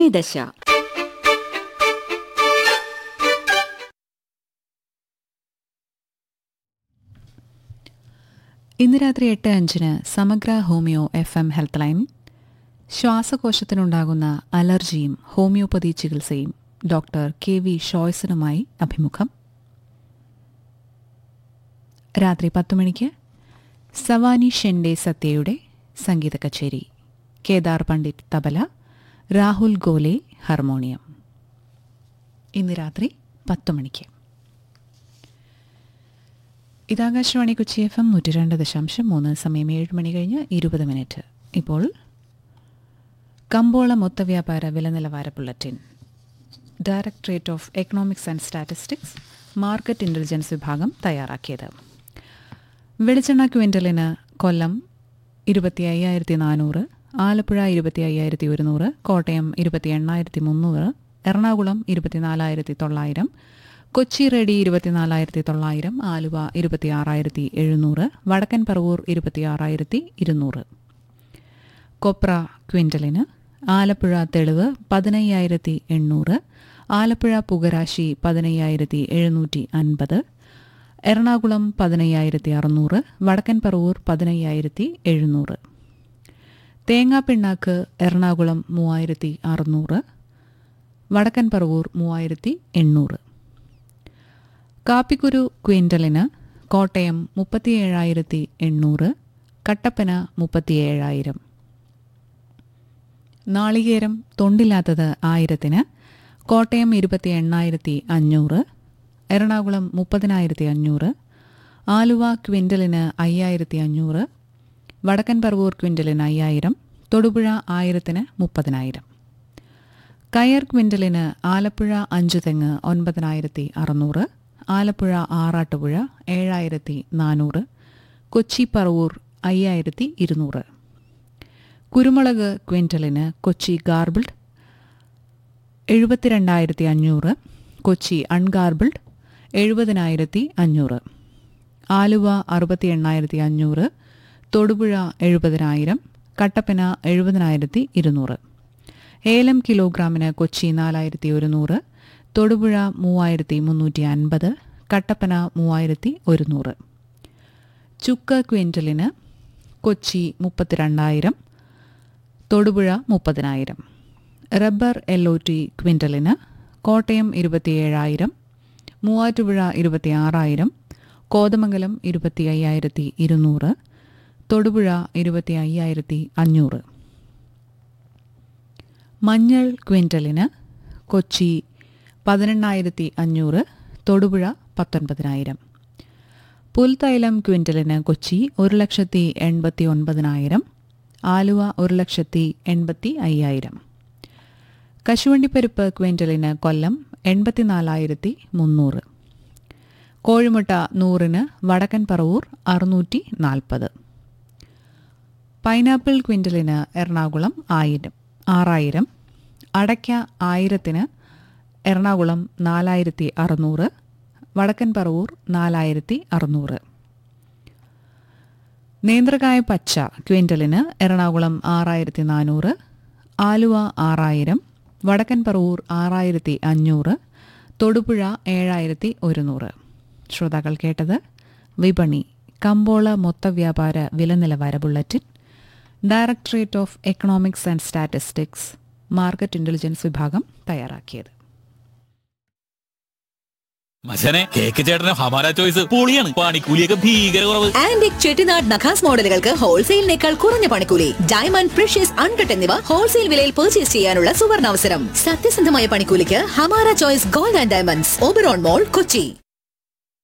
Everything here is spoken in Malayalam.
ദശ ഇന്ന് രാത്രി എട്ട് അഞ്ചിന് സമഗ്ര homeo F M health line ശ്വാസകോശത്തിനുണ്ടാകുന്ന അലർജിയും ഹോമിയോപ്പതി ചികിത്സയും ഡോക്ടർ കെ വി ഷോയ്സനുമായി അഭിമുഖം രാത്രി പത്ത് മണിക്ക് സവാനി ഷെൻഡെ സത്യയുടെ സംഗീത കച്ചേരി കേദാർ പണ്ഡിറ്റ് തബല രാഹുൽ ഗോലെ ഹാർമോണിയം ഇന്ന് രാത്രി പത്ത് മണിക്ക് ഇതാകാശവാണി കൊച്ചി എഫ് എം നൂറ്റി രണ്ട് ദശാംശം മൂന്ന് സമയം ഏഴ് മണി കഴിഞ്ഞ് ഇരുപത് മിനിറ്റ് ഇപ്പോൾ കമ്പോള മൊത്തവ്യാപാര വില നിലവാര bulletin directorate of economics and statistics market intelligence വിഭാഗം തയ്യാറാക്കിയത് വെളിച്ചെണ്ണ ക്വിൻ്റലിന് കൊല്ലം ഇരുപത്തി അയ്യായിരത്തി നാനൂറ് ആലപ്പുഴ ഇരുപത്തി അയ്യായിരത്തി ഒരുന്നൂറ് കോട്ടയം ഇരുപത്തി എണ്ണായിരത്തി മുന്നൂറ് എറണാകുളം ഇരുപത്തിനാലായിരത്തി തൊള്ളായിരം കൊച്ചി റെഡി ഇരുപത്തിനാലായിരത്തി തൊള്ളായിരം ആലുവ ഇരുപത്തി ആറായിരത്തി എഴുന്നൂറ് വടക്കൻ പറവൂർ ഇരുപത്തി ആറായിരത്തി ഇരുന്നൂറ് കൊപ്ര ക്വിൻ്റലിന് ആലപ്പുഴ തെളിവ് പതിനയ്യായിരത്തി എണ്ണൂറ് ആലപ്പുഴ പുകരാശി പതിനയ്യായിരത്തി എഴുന്നൂറ്റി അൻപത് എറണാകുളം പതിനയ്യായിരത്തി അറുന്നൂറ് വടക്കൻ പറവൂർ പതിനയ്യായിരത്തി എഴുന്നൂറ് തേങ്ങാപ്പിണ്ണാക്ക് എറണാകുളം മൂവായിരത്തി അറുന്നൂറ് വടക്കൻ പറവൂർ മൂവായിരത്തി എണ്ണൂറ് കാപ്പിക്കുരു ക്വിൻ്റലിന് കോട്ടയം മുപ്പത്തിയേഴായിരത്തി എണ്ണൂറ് കട്ടപ്പന മുപ്പത്തിയേഴായിരം നാളികേരം തൊണ്ടില്ലാത്തത് ആയിരത്തിന് കോട്ടയം ഇരുപത്തി എണ്ണായിരത്തി അഞ്ഞൂറ് എറണാകുളം മുപ്പതിനായിരത്തി അഞ്ഞൂറ് ആലുവ ക്വിൻ്റലിന് അയ്യായിരത്തി അഞ്ഞൂറ് വടക്കൻ പറവൂർ ക്വിൻ്റലിന് അയ്യായിരം തൊടുപുഴ ആയിരത്തിന് മുപ്പതിനായിരം കയർ ക്വിൻ്റലിന് ആലപ്പുഴ അഞ്ചു തെങ്ങ് ഒൻപതിനായിരത്തി അറുന്നൂറ് ആലപ്പുഴ ആറാട്ടുപുഴ ഏഴായിരത്തി നാനൂറ് കൊച്ചി പറവൂർ അയ്യായിരത്തി ഇരുന്നൂറ് കുരുമുളക് ക്വിൻ്റലിന് കൊച്ചി ഗാർബിൾഡ് എഴുപത്തിരണ്ടായിരത്തി അഞ്ഞൂറ് കൊച്ചി അൺഗാർബിൾഡ് എഴുപതിനായിരത്തി അഞ്ഞൂറ് ആലുവ അറുപത്തി എണ്ണായിരത്തി അഞ്ഞൂറ് തൊടുപുഴ എഴുപതിനായിരം കട്ടപ്പന എഴുപതിനായിരത്തി ഇരുന്നൂറ് ഏലം കിലോഗ്രാമിന് കൊച്ചി നാലായിരത്തി ഒരുന്നൂറ് തൊടുപുഴ മൂവായിരത്തി മുന്നൂറ്റി അൻപത് കട്ടപ്പന മൂവായിരത്തി ഒരുന്നൂറ് ചുക്ക് ക്വിൻ്റലിന് കൊച്ചി മുപ്പത്തിരണ്ടായിരം തൊടുപുഴ മുപ്പതിനായിരം റബ്ബർ എൽ ഒ ടി ക്വിൻ്റലിന് കോട്ടയം ഇരുപത്തിയേഴായിരം മൂവാറ്റുപുഴ ഇരുപത്തി ആറായിരം കോതമംഗലം ഇരുപത്തി അയ്യായിരത്തി ഇരുന്നൂറ് തൊടുപുഴ ഇരുപത്തി അയ്യായിരത്തി അഞ്ഞൂറ് മഞ്ഞൾ ക്വിൻ്റലിന് കൊച്ചി പതിനെണ്ണായിരത്തി അഞ്ഞൂറ് തൊടുപുഴ പത്തൊൻപതിനായിരം പുൽത്തൈലം ക്വിൻ്റലിന് കൊച്ചി ഒരു ലക്ഷത്തി എൺപത്തി ഒൻപതിനായിരം ആലുവ ഒരു ലക്ഷത്തി എൺപത്തി അയ്യായിരം കശുവണ്ടിപ്പരിപ്പ് ക്വിൻ്റലിന് കൊല്ലം എൺപത്തിനാലായിരത്തി മുന്നൂറ് കോഴിമുട്ട നൂറിന് വടക്കൻ പറവൂർ അറുന്നൂറ്റി നാൽപ്പത് പൈനാപ്പിൾ ക്വിൻ്റലിന് എറണാകുളം ആയിരം ആറായിരം അടയ്ക്ക ആയിരത്തിന് എറണാകുളം നാലായിരത്തി അറുന്നൂറ് വടക്കൻ പറവൂർ നാലായിരത്തി അറുന്നൂറ് നേന്ത്രകായ പച്ച ക്വിൻ്റലിന് എറണാകുളം ആറായിരത്തി നാനൂറ് ആലുവ ആറായിരം വടക്കൻ പറവൂർ ആറായിരത്തി അഞ്ഞൂറ് തൊടുപുഴ ഏഴായിരത്തി ഒരുന്നൂറ് ശ്രോതാക്കൾ കേട്ടത് വിപണി കമ്പോള മൊത്തവ്യാപാര വില നിലവാര bulletin directorate of economics and statistics market intelligence വിഭാഗം തയ്യാറാക്കിയത് മച്ചനെ കേക്ക് ചേട്ടന് ഹമാര ചോയ്സ് പൊളിയാണ് പണിക്കൂലിയൊക്കെ ഭീകര കുറവ് ആന്റിക് ചെട്ടിനാട് നഖാസ് മോഡലുകൾക്ക് ഹോൾസെയിലിനേക്കാൾ കുറഞ്ഞ പണിക്കൂലി ഡയമണ്ട് പ്രഷ്യസ് അൺകട്ട് എന്നിവ ഹോൾസെയിൽ വിലയിൽ പർച്ചേസ് ചെയ്യാനുള്ള സുവർണാവസരം സത്യസന്ധമായ പണിക്കൂലിക്ക് Hamara choice gold and diamonds Oberon mall Kochi